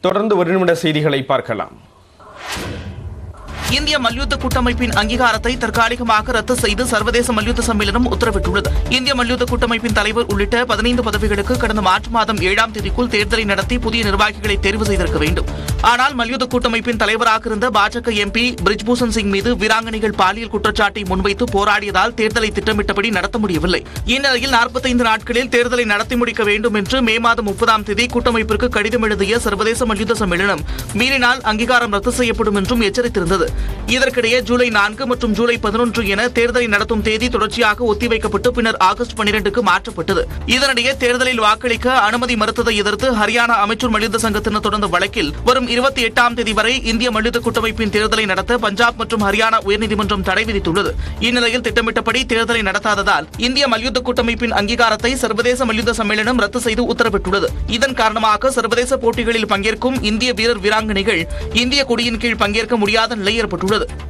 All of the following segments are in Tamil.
தொடர்ந்து ஒரு நிமிட செய்திகளை பார்க்கலாம் இந்திய மல்யுத்த கூட்டமைப்பின் அங்கீகாரத்தை தற்காலிகமாக ரத்து செய்து சர்வதேச மல்யுத்த சம்மேளனம் உத்தரவிட்டுள்ளது இந்திய மல்யுத்த கூட்டமைப்பின் தலைவர் உள்ளிட்ட பதினைந்து பதவிகளுக்கு கடந்த மார்ச் மாதம் ஏழாம் தேதிக்குள் தேர்தலை நடத்தி புதிய நிர்வாகிகளை தேர்வு செய்திருக்க வேண்டும் ஆனால் மல்யுத்த கூட்டமைப்பின் தலைவராக இருந்த பாஜக எம்பி பிரிஜ்பூஷன் சிங் மீது வீராங்கனைகள் பாலியல் குற்றச்சாட்டை முன்வைத்து போராடியதால் தேர்தலை திட்டமிட்டபடி நடத்த முடியவில்லை இந்நிலையில் நாற்பத்தைந்து நாட்களில் தேர்தலை நடத்தி முடிக்க வேண்டும் என்று மே மாதம் முப்பதாம் தேதி கூட்டமைப்பிற்கு கடிதம் எழுதிய சர்வதேச மல்யுத்த சம்மேளனம் மீறினால் அங்கீகாரம் ரத்து செய்யப்படும் என்றும் எச்சரித்திருந்தது இதற்கிடையே ஜூலை நான்கு மற்றும் ஜூலை பதினொன்று என தேர்தலை நடத்தும் தேதி தொடர்ச்சியாக ஒத்திவைக்கப்பட்டு பின்னர் ஆகஸ்ட் பனிரெண்டுக்கு மாற்றப்பட்டது இதனிடையே தேர்தலில் வாக்களிக்க அனுமதி மறுத்ததை எதிர்த்து ஹரியானா அமைச்சர் மல்யுத்த சங்கத்தினர் தொடர்ந்த வழக்கில் வரும் இருபத்தி எட்டாம் தேதி வரை இந்திய மல்யுத்த கூட்டமைப்பின் தேர்தலை நடத்த பஞ்சாப் மற்றும் ஹரியானா உயர்நீதிமன்றம் தடை விதித்துள்ளது இந்நிலையில் திட்டமிட்டபடி தேர்தலை நடத்தாததால் இந்திய மல்யுத்த கூட்டமைப்பின் அங்கீகாரத்தை சர்வதேச மல்யுத்த சம்மேளனம் ரத்து செய்து உத்தரவிட்டுள்ளது இதன் காரணமாக சர்வதேச போட்டிகளில் பங்கேற்கும் இந்திய வீரர் வீராங்கனைகள் இந்திய கொடியின் கீழ் பங்கேற்க முடியாத நிலை ஏற்பட்டுள்ளது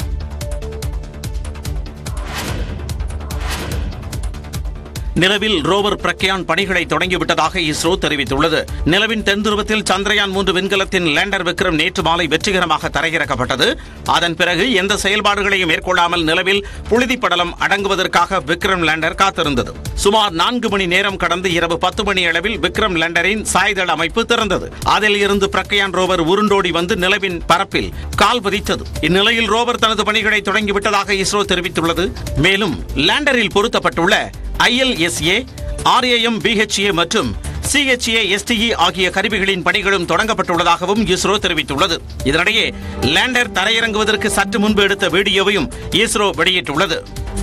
நிலவில் ரோவர் பிரக்யான் பணிகளை தொடங்கிவிட்டதாக இஸ்ரோ தெரிவித்துள்ளது நிலவின் தென் துருவத்தில் சந்திரயான் மூன்று விண்கலத்தின் லேண்டர் விக்ரம் நேற்று மாலை வெற்றிகரமாக தரையிறக்கப்பட்டது அதன் பிறகு எந்த செயல்பாடுகளையும் மேற்கொள்ளாமல் நிலவில் புழுதி படலம் அடங்குவதற்காக விக்ரம் லேண்டர் காத்திருந்தது சுமார் நான்கு மணி நேரம் கடந்து இரவு பத்து மணி அளவில் விக்ரம் லேண்டரின் சாய்தள அமைப்பு திறந்தது அதில் இருந்து பிரக்யான் ரோவர் உருண்டோடி வந்து நிலவின் பரப்பில் கால் பதித்தது இந்நிலையில் ரோவர் தனது பணிகளை தொடங்கிவிட்டதாக இஸ்ரோ தெரிவித்துள்ளது மேலும் லேண்டரில் பொருத்தப்பட்டுள்ள ஐஎல்எஸ்ஏ ஆர்ஏஎம் பிஹெச்ஏ மற்றும் சிஹெச்ஏ எஸ்டிஇ ஆகிய கருவிகளின் பணிகளும் தொடங்கப்பட்டுள்ளதாகவும் இஸ்ரோ தெரிவித்துள்ளது இதனிடையே லேண்டர் தரையிறங்குவதற்கு சற்று முன்பு எடுத்த வீடியோவையும் இஸ்ரோ வெளியிட்டுள்ளது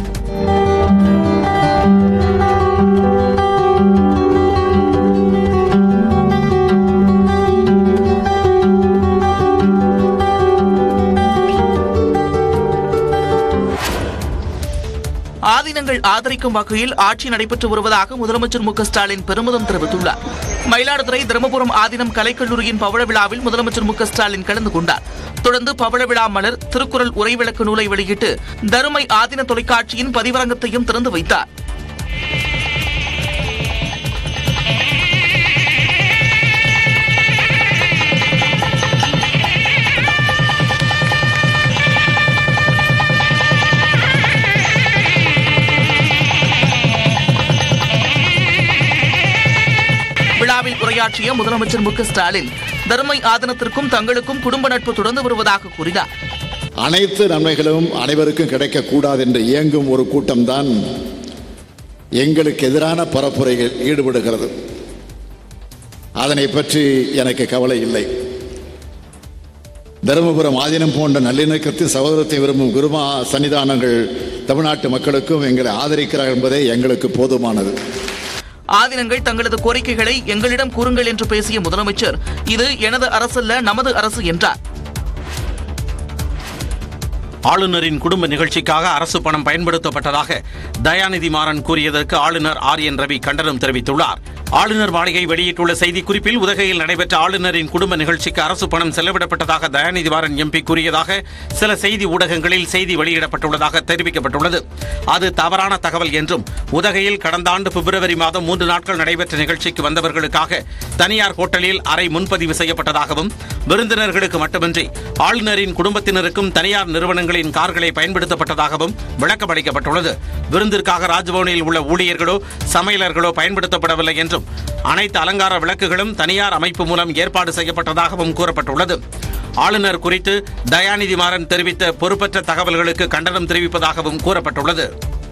ஆதீனங்கள் ஆதரிக்கும் வகையில் ஆட்சி நடைபெற்று வருவதாக முதலமைச்சர் மு க ஸ்டாலின் பெருமிதம் தெரிவித்துள்ளார் மயிலாடுதுறை தருமபுரம் ஆதீனம் கலைக்கல்லூரியின் பவழ விழாவில் முதலமைச்சர் மு க ஸ்டாலின் கலந்து கொண்டார் தொடர்ந்து பவழ விழா மலர் திருக்குறள் உரை விளக்கு நூலை வெளியிட்டு தருமை ஆதீன தொலைக்காட்சியின் பதிவரங்கத்தையும் திறந்து வைத்தார் விழாவில் உரையாற்றிய முதலமைச்சர் மு க ஸ்டாலின் தருமை ஆதனத்திற்கும் தங்களுக்கும் குடும்ப நட்பு தொடர்ந்து வருவதாக கூறினார் அனைத்து நன்மைகளும் அனைவருக்கும் கிடைக்கக்கூடாது என்று இயங்கும் ஒரு கூட்டம்தான் எங்களுக்கு எதிரான பரப்புரையில் ஈடுபடுகிறது அதனை பற்றி எனக்கு கவலை இல்லை தருமபுரம் ஆதீனம் போன்ற நல்லிணக்கத்தில் சகோதரத்தை விரும்பும் குருமா சன்னிதானங்கள் தமிழ்நாட்டு மக்களுக்கும் எங்களை ஆதரிக்கிறார் என்பதே எங்களுக்கு போதுமானது ஆதீனங்கள் தங்களது கோரிக்கைகளை எங்களிடம் கூறுங்கள் என்று பேசிய முதலமைச்சர் இது எனது அரசல்ல நமது அரசு என்றார் ஆளுநரின் குடும்ப நிகழ்ச்சிக்காக அரசு பணம் பயன்படுத்தப்பட்டதாக தயாநிதி மாறன் கூறியதற்கு ஆளுநர் ஆர் என் ரவி கண்டனம் தெரிவித்துள்ளார் ஆளுநர் மாளிகை வெளியிட்டுள்ள செய்திக்குறிப்பில் உதகையில் நடைபெற்ற ஆளுநரின் குடும்ப நிகழ்ச்சிக்கு அரசு பணம் செலவிடப்பட்டதாக தயாநிதி மாறன் எம்பி கூறியதாக சில செய்தி ஊடகங்களில் செய்தி வெளியிடப்பட்டுள்ளதாக தெரிவிக்கப்பட்டுள்ளது அது தவறான தகவல் என்றும் உதகையில் கடந்த ஆண்டு பிப்ரவரி மாதம் மூன்று நாட்கள் நடைபெற்ற நிகழ்ச்சிக்கு வந்தவர்களுக்காக தனியார் ஹோட்டலில் அறை முன்பதிவு செய்யப்பட்டதாகவும் விருந்தினர்களுக்கு மட்டுமின்றி ஆளுநரின் குடும்பத்தினருக்கும் தனியார் நிறுவனங்களின் கார்களை பயன்படுத்தப்பட்டதாகவும் விளக்கம் அளிக்கப்பட்டுள்ளது விருந்திற்காக ராஜ்பவனில் உள்ள ஊழியர்களோ சமையலர்களோ பயன்படுத்தப்படவில்லை என்றும் அனைத்து அலங்கார விளக்குகளும் தனியார் அமைப்பு மூலம் ஏற்பாடு செய்யப்பட்டதாகவும் கூறப்பட்டுள்ளது ஆளுநர் குறித்து தயாநிதி மாறன் தெரிவித்த பொறுப்பற்ற தகவல்களுக்கு கண்டனம் தெரிவிப்பதாகவும் கூறப்பட்டுள்ளது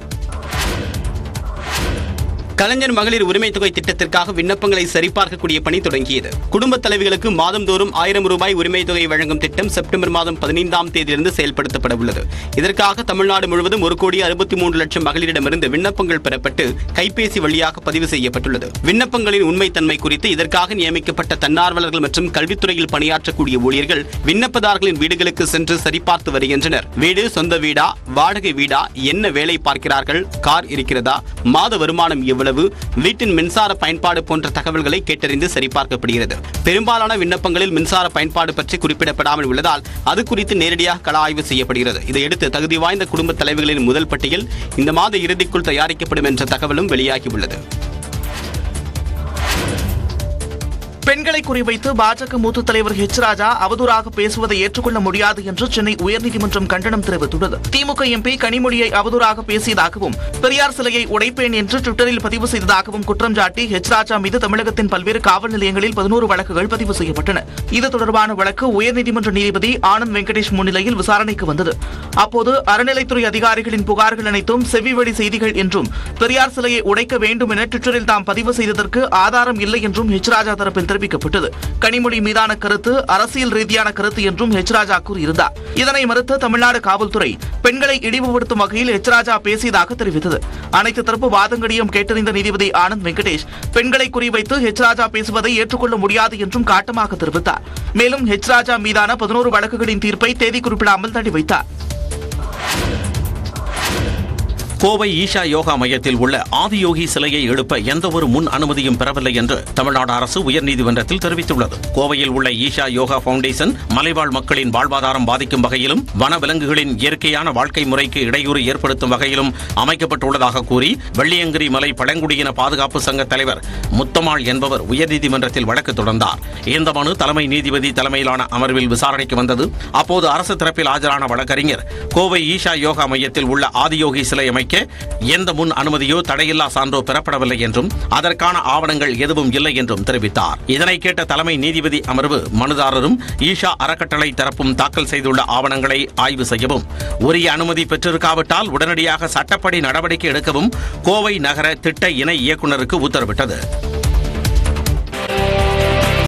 கலைஞர் மகளிர் உரிமை தொகை திட்டத்திற்காக விண்ணப்பங்களை சரிபார்க்கக்கூடிய பணி தொடங்கியது குடும்பத் தலைவிகளுக்கு மாதந்தோறும் ஆயிரம் ரூபாய் உரிமை தொகை வழங்கும் திட்டம் செப்டம்பர் மாதம் பதினைந்தாம் தேதியிலிருந்து செயல்படுத்தப்பட உள்ளது இதற்காக தமிழ்நாடு முழுவதும் ஒரு கோடி அறுபத்தி மூன்று லட்சம் மகளிரிடமிருந்து விண்ணப்பங்கள் பெறப்பட்டு கைபேசி வழியாக பதிவு செய்யப்பட்டுள்ளது விண்ணப்பங்களின் உண்மைத்தன்மை குறித்து இதற்காக நியமிக்கப்பட்ட தன்னார்வலர்கள் மற்றும் கல்வித்துறையில் பணியாற்றக்கூடிய ஊழியர்கள் விண்ணப்பதாரர்களின் வீடுகளுக்கு சென்று சரிபார்த்து வருகின்றனர் வீடு சொந்த வீடா வாடகை வீடா என்ன வேலை பார்க்கிறார்கள் கார் இருக்கிறதா மாத வருமானம் எவ்வளவு வீட்டின் மின்சார பயன்பாடு போன்ற தகவல்களை கேட்டறிந்து சரிபார்க்கப்படுகிறது பெரும்பாலான விண்ணப்பங்களில் மின்சார பயன்பாடு பற்றி குறிப்பிடப்படாமல் உள்ளதால் அது குறித்து நேரடியாக கள ஆய்வு செய்யப்படுகிறது இதையடுத்து தகுதி வாய்ந்த குடும்ப தலைவர்களின் முதல் பட்டியல் இந்த மாத இறுதிக்குள் தயாரிக்கப்படும் என்ற தகவலும் வெளியாகியுள்ளது பெண்களை குறிவைத்து பாஜக மூத்த தலைவர் ஹெச் ராஜா அவதூறாக பேசுவதை ஏற்றுக்கொள்ள முடியாது என்று சென்னை உயர்நீதிமன்றம் கண்டனம் தெரிவித்துள்ளது திமுக எம்பி கனிமொழியை அவதூறாக பேசியதாகவும் பெரியார் சிலையை உடைப்பேன் என்று ட்விட்டரில் பதிவு செய்ததாகவும் குற்றம் சாட்டி ஹெச் ராஜா மீது தமிழகத்தின் பல்வேறு காவல் நிலையங்களில் பதினோரு வழக்குகள் பதிவு செய்யப்பட்டன இது தொடர்பான வழக்கு உயர்நீதிமன்ற நீதிபதி ஆனந்த் வெங்கடேஷ் முன்னிலையில் விசாரணைக்கு வந்தது அப்போது அறநிலைத்துறை அதிகாரிகளின் புகார்கள் அனைத்தும் செவிவழி செய்திகள் என்றும் பெரியார் சிலையை உடைக்க வேண்டும் என ட்விட்டரில் தாம் பதிவு செய்ததற்கு ஆதாரம் இல்லை என்றும் ஹெச் ராஜா தரப்பில் தெரிவிக்கப்பட்டது கனிமொழி மீதான கருத்து அரசியல் ரீதியான கருத்து என்றும் ஹெச் ராஜா கூறியிருந்தார் இதனை மறுத்த தமிழ்நாடு காவல்துறை பெண்களை இழிவுபடுத்தும் வகையில் ஹெச் ராஜா பேசியதாக தெரிவித்தது அனைத்து தரப்பு வாதங்களையும் கேட்டறிந்த நீதிபதி ஆனந்த் வெங்கடேஷ் பெண்களை குறிவைத்து ஹெச் ராஜா பேசுவதை ஏற்றுக்கொள்ள முடியாது என்றும் காட்டமாக தெரிவித்தார் மேலும் ஹெச் ராஜா மீதான பதினோரு வழக்குகளின் தீர்ப்பை தேதி குறிப்பிடாமல் தள்ளி வைத்தார் கோவை ஈஷா யோகா மையத்தில் உள்ள ஆதியோகி சிலையை எழுப்ப எந்தவொரு முன் அனுமதியும் பெறவில்லை என்று தமிழ்நாடு அரசு உயர்நீதிமன்றத்தில் தெரிவித்துள்ளது கோவையில் உள்ள ஈஷா யோகா பவுண்டேஷன் மலைவாழ் மக்களின் வாழ்வாதாரம் பாதிக்கும் வகையிலும் வனவிலங்குகளின் இயற்கையான வாழ்க்கை முறைக்கு இடையூறு ஏற்படுத்தும் வகையிலும் அமைக்கப்பட்டுள்ளதாக கூறி வெள்ளியங்கிரி மலை பழங்குடியின பாதுகாப்பு சங்க தலைவர் முத்தமாள் என்பவர் உயர்நீதிமன்றத்தில் வழக்கு தொடர்ந்தார் இந்த மனு தலைமை நீதிபதி தலைமையிலான அமர்வில் விசாரணைக்கு வந்தது அப்போது அரசு தரப்பில் ஆஜரான வழக்கறிஞர் கோவை ஈஷா யோகா மையத்தில் உள்ள ஆதியோகி சிலை அமைக்க எந்த முன் அனுமதியோ தடையில்லா சான்றோ பெறப்படவில்லை என்றும் அதற்கான ஆவணங்கள் எதுவும் இல்லை என்றும் தெரிவித்தார் இதனை கேட்ட தலைமை நீதிபதி அமர்வு மனுதாரரும் ஈஷா அறக்கட்டளை தரப்பும் தாக்கல் செய்துள்ள ஆவணங்களை ஆய்வு செய்யவும் உரிய அனுமதி பெற்றிருக்காவிட்டால் உடனடியாக சட்டப்படி நடவடிக்கை எடுக்கவும் கோவை நகர திட்ட இணை இயக்குநருக்கு உத்தரவிட்டது